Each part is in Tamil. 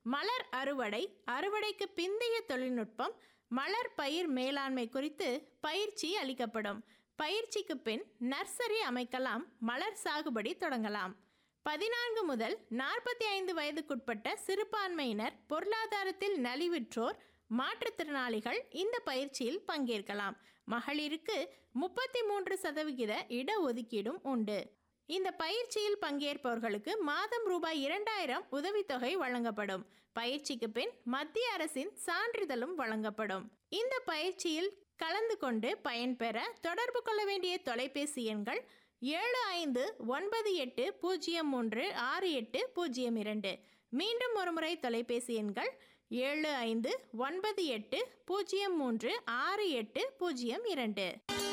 மலர் அறுவடை அறுவடைக்கு பிந்தைய தொழில்நுட்பம் மலர் பயிர் மேலாண்மை குறித்து பயிற்சி அளிக்கப்படும் பயிற்சிக்கு பின் நர்சரி அமைக்கலாம் மலர் சாகுபடி தொடங்கலாம் பதினான்கு முதல் நாற்பத்தி ஐந்து வயதுக்குட்பட்ட சிறுபான்மையினர் பொருளாதாரத்தில் நலிவுற்றோர் மாற்றுத்திறனாளிகள் இந்த பயிற்சியில் பங்கேற்கலாம் மகளிருக்கு முப்பத்தி மூன்று சதவிகித இடஒதுக்கீடும் உண்டு இந்த பயிற்சியில் பங்கேற்பவர்களுக்கு மாதம் ரூபாய் இரண்டாயிரம் உதவித்தொகை வழங்கப்படும் பயிற்சிக்கு பின் மத்திய அரசின் சான்றிதழும் வழங்கப்படும் இந்த பயிற்சியில் கலந்து கொண்டு பயன்பெற தொடர்பு கொள்ள வேண்டிய தொலைபேசி எண்கள் ஏழு ஐந்து ஒன்பது எட்டு பூஜ்ஜியம் மூன்று ஆறு எட்டு பூஜ்ஜியம் இரண்டு மீண்டும் ஒருமுறை தொலைபேசி எண்கள் ஏழு ஐந்து ஒன்பது எட்டு பூஜ்ஜியம் மூன்று ஆறு எட்டு பூஜ்ஜியம் இரண்டு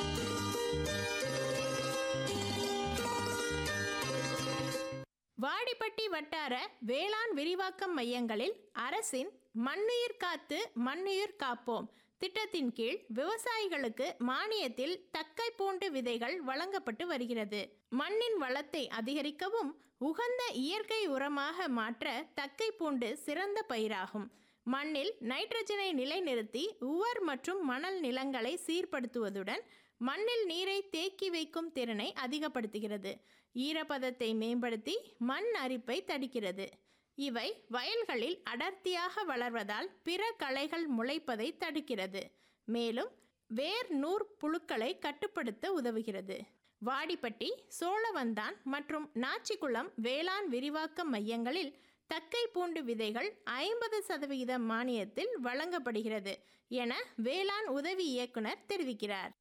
வாடிப்பட்டி வட்டார வேளாண் விரிவாக்கம் மையங்களில் அரசின் மண்ணுயிர் காத்து மண்ணுயிர் காப்போம் திட்டத்தின் கீழ் விவசாயிகளுக்கு மானியத்தில் தக்கை பூண்டு விதைகள் வழங்கப்பட்டு வருகிறது மண்ணின் வளத்தை அதிகரிக்கவும் உகந்த இயற்கை உரமாக மாற்ற தக்கை பூண்டு சிறந்த பயிராகும் மண்ணில் நைட்ரஜனை நிலைநிறுத்தி உவர் மற்றும் மணல் நிலங்களை சீர்படுத்துவதுடன் மண்ணில் நீரை தேக்கி வைக்கும் திறனை அதிகப்படுத்துகிறது ஈரப்பதத்தை மேம்படுத்தி மண் அரிப்பை தடுக்கிறது இவை வயல்களில் அடர்த்தியாக வளர்வதால் பிற களைகள் முளைப்பதை தடுக்கிறது மேலும் வேர் நூற் புழுக்களை கட்டுப்படுத்த உதவுகிறது வாடிப்பட்டி சோழவந்தான் மற்றும் நாச்சிக்குளம் வேளாண் விரிவாக்க மையங்களில் தக்கை பூண்டு விதைகள் ஐம்பது சதவிகித மானியத்தில் வழங்கப்படுகிறது என வேளாண் உதவி இயக்குனர் தெரிவிக்கிறார்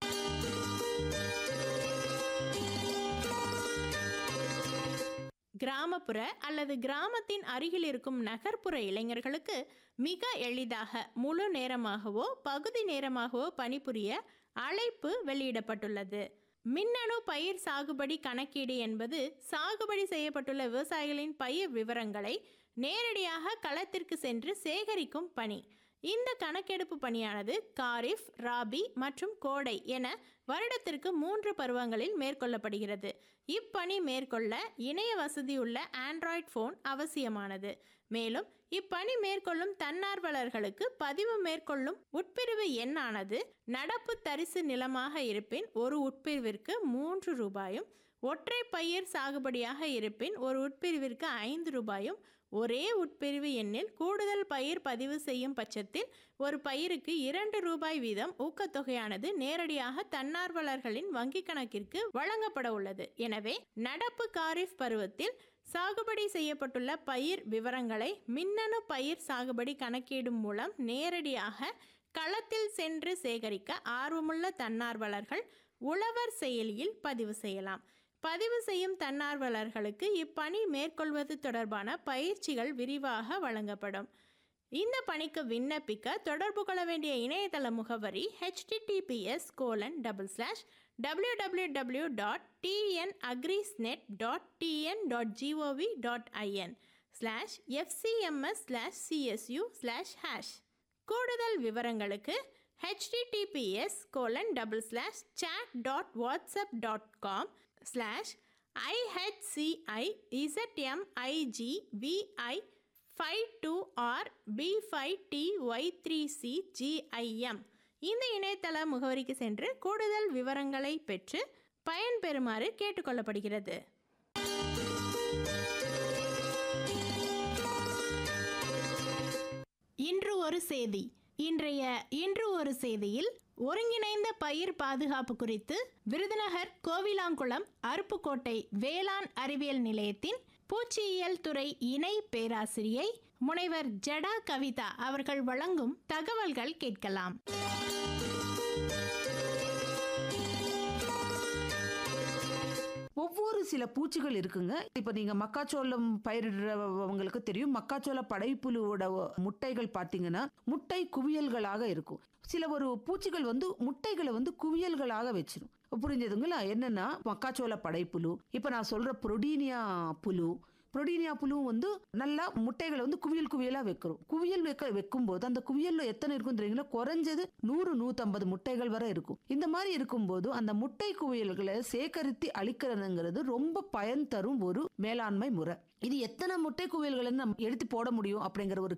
கிராமப்புற அல்லது கிராமத்தின் அருகில் இருக்கும் நகர்ப்புற இளைஞர்களுக்கு மிக எளிதாக முழு நேரமாகவோ பகுதி நேரமாகவோ பணிபுரிய அழைப்பு வெளியிடப்பட்டுள்ளது மின்னணு பயிர் சாகுபடி கணக்கீடு என்பது சாகுபடி செய்யப்பட்டுள்ள விவசாயிகளின் பயிர் விவரங்களை நேரடியாக களத்திற்கு சென்று சேகரிக்கும் பணி இந்த கணக்கெடுப்பு பணியானது காரிஃப் ராபி மற்றும் கோடை என வருடத்திற்கு மூன்று பருவங்களில் மேற்கொள்ளப்படுகிறது இப்பணி மேற்கொள்ள இணைய வசதியுள்ள ஆண்ட்ராய்ட் ஃபோன் அவசியமானது மேலும் இப்பணி மேற்கொள்ளும் தன்னார்வலர்களுக்கு பதிவு மேற்கொள்ளும் உட்பிரிவு எண்ணானது நடப்பு தரிசு நிலமாக இருப்பின் ஒரு உட்பிரிவிற்கு மூன்று ரூபாயும் ஒற்றை பயிர் சாகுபடியாக இருப்பின் ஒரு உட்பிரிவிற்கு ஐந்து ரூபாயும் ஒரே உட்பிரிவு எண்ணில் கூடுதல் பயிர் பதிவு செய்யும் பட்சத்தில் ஒரு பயிருக்கு இரண்டு ரூபாய் வீதம் ஊக்கத்தொகையானது நேரடியாக தன்னார்வலர்களின் வங்கிக் கணக்கிற்கு வழங்கப்பட உள்ளது எனவே நடப்பு காரிஃப் பருவத்தில் சாகுபடி செய்யப்பட்டுள்ள பயிர் விவரங்களை மின்னணு பயிர் சாகுபடி கணக்கீடு மூலம் நேரடியாக களத்தில் சென்று சேகரிக்க ஆர்வமுள்ள தன்னார்வலர்கள் உழவர் செயலியில் பதிவு செய்யலாம் பதிவு செய்யும் தன்னார்வலர்களுக்கு இப்பணி மேற்கொள்வது தொடர்பான பயிற்சிகள் விரிவாக வழங்கப்படும் இந்த பணிக்கு விண்ணப்பிக்க தொடர்பு கொள்ள வேண்டிய இணையதள முகவரி HTTPS colon double slash W W W dot TN agrisnet dot TN dot GOV dot IN slash FCMS slash CSU slash hash கூடுதல் விவரங்களுக்கு https colon double slash chat dot WhatsApp dot com slash IHCI ZMIG VI five two R P five D Y three C GIM இந்த இணையதள முகவரிக்கு சென்று கூடுதல் விவரங்களை பெற்று பயன்பெறுமாறு கேட்டுக்கொள்ளப்படுகிறது இன்று ஒரு செய்தி இன்றைய இன்று ஒரு செய்தியில் ஒருங்கிணைந்த பயிர் பாதுகாப்பு குறித்து விருதுநகர் கோவிலாங்குளம் அருப்புக்கோட்டை வேளாண் அறிவியல் நிலையத்தின் பூச்சியியல் துறை இணை பேராசிரியை முனைவர் ஜடா கவிதா அவர்கள் வழங்கும் தகவல்கள் கேட்கலாம் ஒவ்வொரு சில பூச்சிகள் இருக்குங்க இப்ப நீங்க மக்காச்சோளம் பயிரிடுறவங்களுக்கு தெரியும் மக்காச்சோள படைப்புழுவோட முட்டைகள் பாத்தீங்கன்னா முட்டை குவியல்களாக இருக்கும் சில ஒரு பூச்சிகள் வந்து முட்டைகளை வந்து குவியல்களாக வச்சிரும் புரிஞ்சதுங்களா என்னன்னா மக்காச்சோள படைப்புழு இப்ப நான் சொல்ற புரோடீனியா புழு புரோடீனியா புழுவும் வந்து நல்லா முட்டைகளை வந்து குவியல் குவியலா வைக்கிறோம் குவியல் வைக்க வைக்கும்போது அந்த குவியல்ல எத்தனை இருக்கும் தெரியுங்களா குறைஞ்சது நூறு நூத்தம்பது முட்டைகள் வரை இருக்கும் இந்த மாதிரி இருக்கும்போது அந்த முட்டை குவியல்களை சேகரித்து அழிக்கிறதுங்கிறது ரொம்ப பயன் தரும் ஒரு மேலாண்மை முறை இது எத்தனை முட்டை குவியல்களை நம்ம எடுத்து போட முடியும் அப்படிங்கிற ஒரு